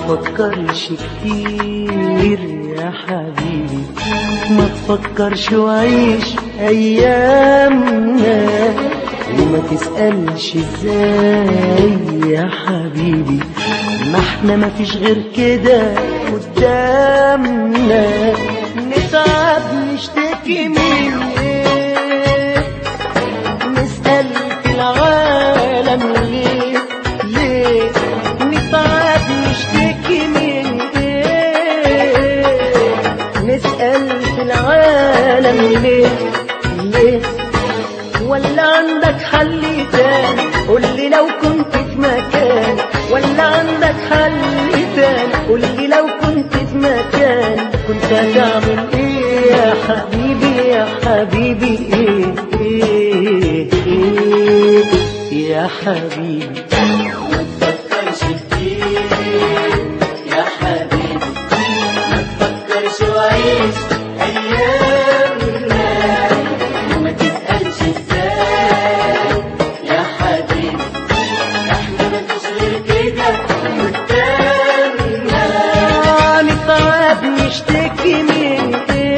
تفكرش كتير يا حبيبي ما تفكرش وعيش ايامنا وما تسألش ازاي يا حبيبي ما احنا ما فيش غير كده قدامنا نتعب نشتكي من ايه نسأل في العالم ليه ليه نتعب نشتكي من ايه نسأل في العالم ليه ليه ولا عندك حل تاني قول لي لو كنت في مكان ولا عندك حل تاني قول لي لو كنت في مكان كنت هتعمل ايه يا حبيبي يا حبيبي ايه ايه ايه يا حبيبي ما تفكرش كتير يا حبيبي ما تفكرش وعيش أيامنا وما تسألش ازاي يا حبيبي احنا مفيش غير كده قدامنا نتعب نشتكي من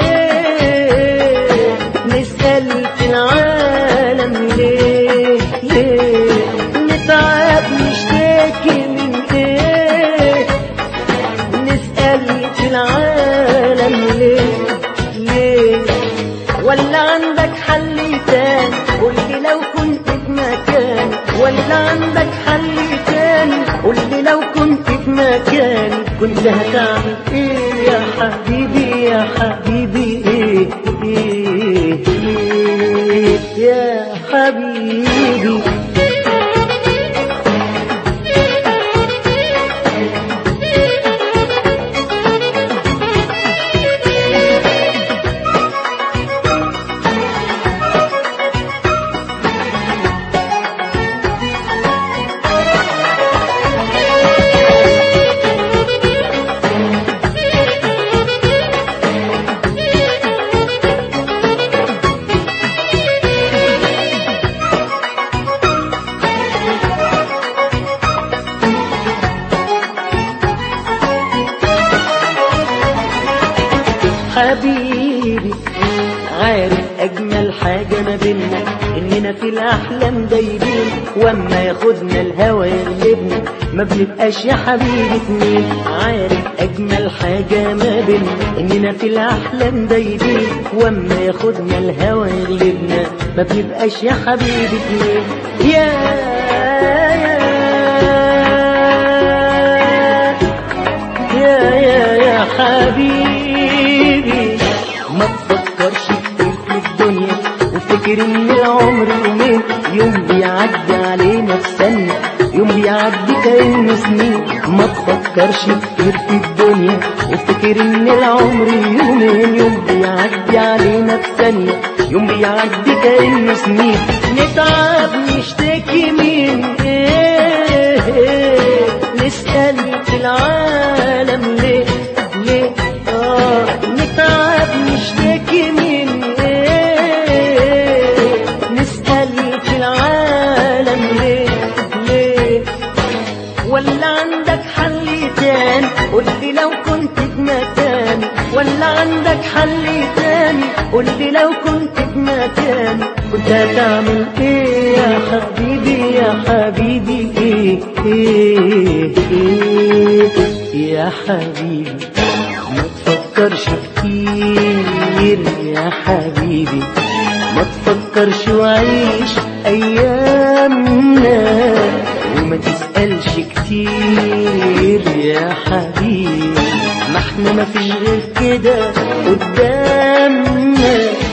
ايه نسأل في العالم ليه ليه نتعب نشتكي من ايه نسأل في العالم ليه ليه ولا عندك حل تاني قول لي لو كنت في مكان ولا عندك حل تاني قول لي لو كنت في مكان كنت هتعمل ايه يا حبيبي يا حبيبي ايه ايه, إيه يا حبيبي حبيبي عارف اجمل حاجة ما بينا اننا في الاحلام دايبين واما ياخدنا الهوى يغلبنا ما بنبقاش يا حبيبي اتنين عارف اجمل حاجة ما بينا اننا في الاحلام دايبين واما ياخدنا الهوى يغلبنا ما بنبقاش يا حبيبي اتنين يا يا يا يا يا حبيبي ما تفكرش كتير في الدنيا وافتكر ان العمر يومين يوم بيعدي علينا في ثانية يوم بيعدي كأنه سنين ما تفكرش كتير في الدنيا وافتكر ان العمر يومين يوم بيعدي علينا في ثانية يوم بيعدي كأنه سنين نتعب نشتكي من ايه نسأل في العالم ليه ليه آه نتعب نشتكي من ايه نسأل في العالم ليه ليه ولا عندك حل تاني قول لي لو كنت في مكاني ولا عندك حل تاني قول لي لو كنت في مكاني كنت هتعمل ايه يا حبيبي يا حبيبي ايه ايه ايه يا حبيبي ما تفكرش كتير يا حبيبي ما تفكرش وعيش ايامنا وما تسألش كتير يا حبيبي ما احنا ما فيش غير كده قدامنا